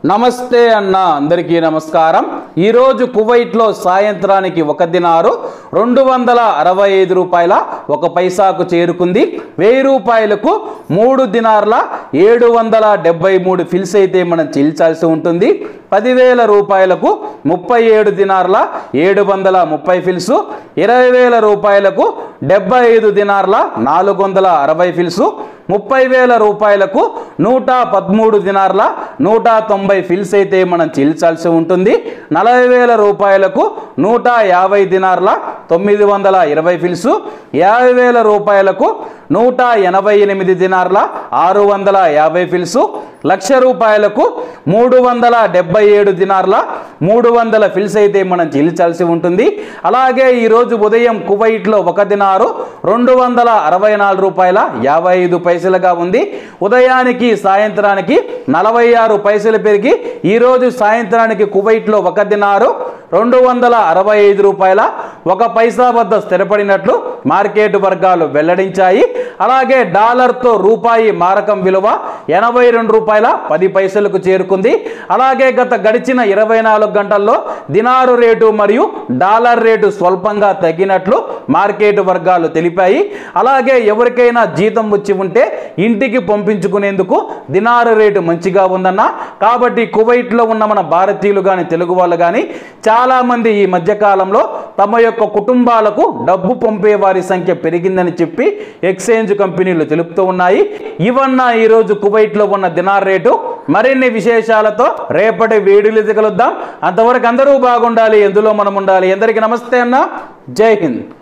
నమస్తే అన్న అందరికీ నమస్కారం ఈరోజు కువైట్లో సాయంత్రానికి ఒక దినారు రెండు వందల అరవై ఐదు రూపాయల ఒక పైసాకు చేరుకుంది వెయ్యి రూపాయలకు మూడు దినార్ల ఏడు వందల డెబ్బై మూడు ఫిల్స్ అయితే మనం చెల్లించాల్సి ఉంటుంది పదివేల రూపాయలకు ముప్పై ఏడు దినార్ల ఏడు వందల ముప్పై ఫిల్సు ఇరవై వేల రూపాయలకు డెబ్బై ఐదు దినార్ల నాలుగు వందల అరవై ఫిల్సు ముప్పై వేల రూపాయలకు నూట పదమూడు దినార్ల నూట తొంభై ఫిల్స్ అయితే మనం చెల్లించాల్సి ఉంటుంది నలభై వేల రూపాయలకు నూట యాభై దినార్ల తొమ్మిది వందల ఇరవై ఫిల్సు యాభై వేల రూపాయలకు నూట ఎనభై ఎనిమిది దినార్ల ఆరు వందల యాభై ఫిల్సు లక్ష రూపాయలకు మూడు వందల డెబ్బై ఏడు దినార్ల మూడు వందల ఫిల్స్ అయితే మనం చెల్లించాల్సి ఉంటుంది అలాగే ఈరోజు ఉదయం కువైట్లో ఒక దినారు రెండు వందల అరవై నాలుగు రూపాయల యాభై ఐదు పైసలుగా ఉంది ఉదయానికి సాయంత్రానికి నలభై ఆరు పైసలు పెరిగి ఈరోజు సాయంత్రానికి కువైట్లో ఒక దినారు రెండు వందల అరవై ఐదు రూపాయల ఒక పైసా వద్ద స్థిరపడినట్లు మార్కెట్ వర్గాలు వెల్లడించాయి అలాగే డాలర్తో రూపాయి మారకం విలువ ఎనభై రెండు రూపాయల పది పైసలకు చేరుకుంది అలాగే గత గడిచిన ఇరవై నాలుగు గంటల్లో దినారు రేటు మరియు డాలర్ రేటు స్వల్పంగా తగ్గినట్లు మార్కెట్ వర్గాలు తెలిపాయి అలాగే ఎవరికైనా జీతం వచ్చి ఉంటే ఇంటికి పంపించుకునేందుకు దినారు రేటు మంచిగా ఉందన్న కాబట్టి కువైట్లో ఉన్న మన భారతీయులు కానీ తెలుగు వాళ్ళు కానీ చాలామంది ఈ మధ్యకాలంలో తమ యొక్క కుటుంబాలకు డబ్బు పంపే వారి సంఖ్య పెరిగిందని చెప్పి ఎక్స్చేంజ్ కంపెనీలు తెలుపుతూ ఉన్నాయి ఇవన్న ఈరోజు కువైట్లో ఉన్న దినార్ రేటు మరిన్ని విశేషాలతో రేపటి వేడిలు కలుద్దాం అంతవరకు అందరూ బాగుండాలి ఎందులో మనం ఉండాలి అందరికీ నమస్తే అన్న జై హింద్